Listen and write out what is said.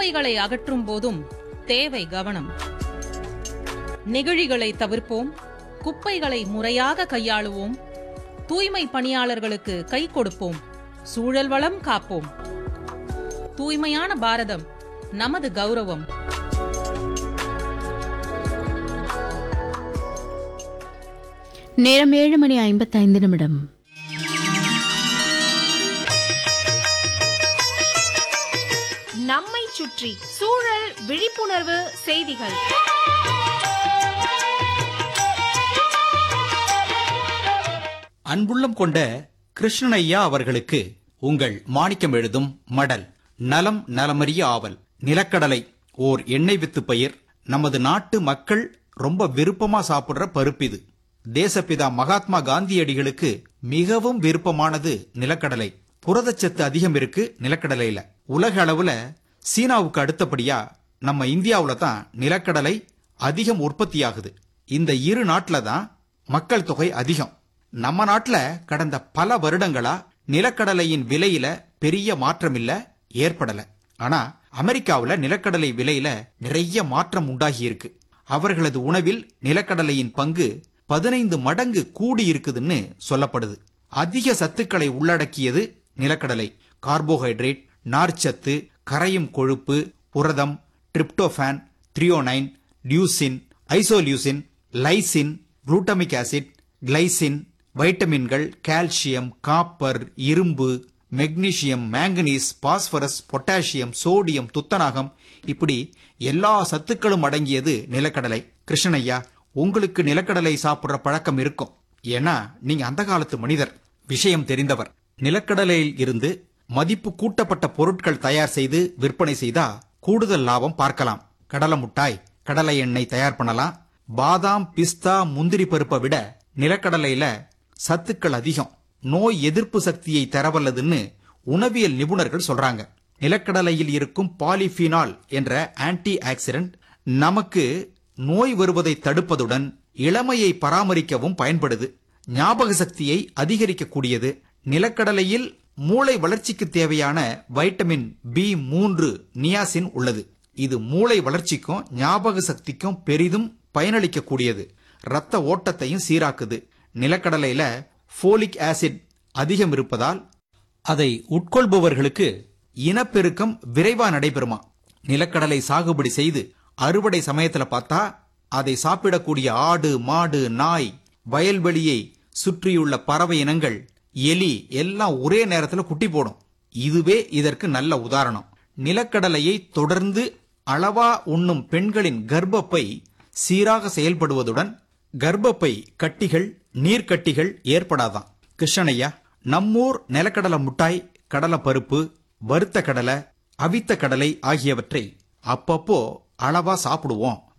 குப்பைகளை அகற்றும் போதும் தேவை கவனம் நெகிழிகளை தவிர்ப்போம் குப்பைகளை முறையாக கையாளுவோம் தூய்மை பணியாளர்களுக்கு கை கொடுப்போம் சூழல் வளம் காப்போம் தூய்மையான பாரதம் நமது கௌரவம் நேரம் ஏழு மணி ஐம்பத்தைந்து நிமிடம் நம்மை சுற்றி சூழல் விழிப்புணர்வு செய்திகள் அன்புள்ளம் கொண்ட கிருஷ்ணனையா அவர்களுக்கு உங்கள் மாணிக்கம் எழுதும் மடல் நலம் நலமறிய ஆவல் நிலக்கடலை ஓர் எண்ணெய் வித்து பயிர் நமது நாட்டு மக்கள் ரொம்ப விருப்பமா சாப்பிடுற பருப்பு இது தேசப்பிதா மகாத்மா காந்தியடிகளுக்கு மிகவும் விருப்பமானது நிலக்கடலை புரதச்சத்து அதிகம் இருக்கு நிலக்கடலையில உலக அளவுல சீனாவுக்கு அடுத்தபடியா நம்ம இந்தியாவுல தான் நிலக்கடலை அதிகம் உற்பத்தியாகுது இந்த இரு நாட்டுல தான் மக்கள் தொகை அதிகம் நம்ம நாட்டுல கடந்த பல வருடங்களா நிலக்கடலையின் விலையில பெரிய மாற்றம் இல்ல ஏற்படல ஆனா அமெரிக்காவுல நிலக்கடலை விலையில நிறைய மாற்றம் உண்டாகி இருக்கு அவர்களது உணவில் நிலக்கடலையின் பங்கு பதினைந்து மடங்கு கூடி இருக்குதுன்னு சொல்லப்படுது அதிக சத்துக்களை உள்ளடக்கியது நிலக்கடலை கார்போஹைட்ரேட் நார்ச்சத்து கரையும் கொழுப்பு புரதம் tryptophan threonine leucine isoleucine lysine glutamic acid glycine வைட்டமின்கள் கால்சியம் காப்பர் இரும்பு magnesium manganese phosphorus potassium sodium துத்தநாகம் இப்படி எல்லா சத்துக்களும் அடங்கியது நிலக்கடலை கிருஷ்ணய்யா உங்களுக்கு நிலக்கடலை சாப்பிடுற பழக்கம் இருக்கும் ஏன்னா நீங்க அந்த காலத்து மனிதர் விஷயம் தெரிந்தவர் நிலக்கடலையில் இருந்து மதிப்பு கூட்டப்பட்ட பொருட்கள் தயார் செய்து விற்பனை செய்தா கூடுதல் லாபம் பார்க்கலாம் கடலை முட்டாய் கடலை எண்ணெய் தயார் பண்ணலாம் பாதாம் பிஸ்தா முந்திரி பருப்பை விட நிலக்கடலையில சத்துக்கள் அதிகம் நோய் எதிர்ப்பு சக்தியை தரவல்லதுன்னு உணவியல் நிபுணர்கள் சொல்றாங்க நிலக்கடலையில் இருக்கும் பாலிஃபினால் என்ற ஆன்டி ஆக்சிடென்ட் நமக்கு நோய் வருவதை தடுப்பதுடன் இளமையை பராமரிக்கவும் பயன்படுது ஞாபக சக்தியை அதிகரிக்கக்கூடியது நிலக்கடலையில் மூளை வளர்ச்சிக்கு தேவையான வைட்டமின் பி மூன்று நியாசின் உள்ளது இது மூளை வளர்ச்சிக்கும் ஞாபக சக்திக்கும் பெரிதும் பயனளிக்கக்கூடியது இரத்த ஓட்டத்தையும் சீராக்குது நிலக்கடலையில ஃபோலிக் ஆசிட் அதிகம் இருப்பதால் அதை உட்கொள்பவர்களுக்கு இனப்பெருக்கம் விரைவா நடைபெறுமா நிலக்கடலை சாகுபடி செய்து அறுவடை சமயத்துல பார்த்தா அதை சாப்பிடக்கூடிய ஆடு மாடு நாய் வயல்வெளியை சுற்றியுள்ள பறவை இனங்கள் எலி எல்லாம் ஒரே நேரத்துல குட்டி போடும் இதுவே இதற்கு நல்ல உதாரணம் நிலக்கடலையை தொடர்ந்து அளவா உண்ணும் பெண்களின் கர்ப்பப்பை சீராக செயல்படுவதுடன் கர்ப்பப்பை கட்டிகள் நீர்க்கட்டிகள் ஏற்படாதாம் கிருஷ்ணனையா நம்மூர் நிலக்கடலை முட்டாய் கடலை பருப்பு வறுத்த கடலை அவித்த கடலை ஆகியவற்றை அப்பப்போ அளவா சாப்பிடுவோம்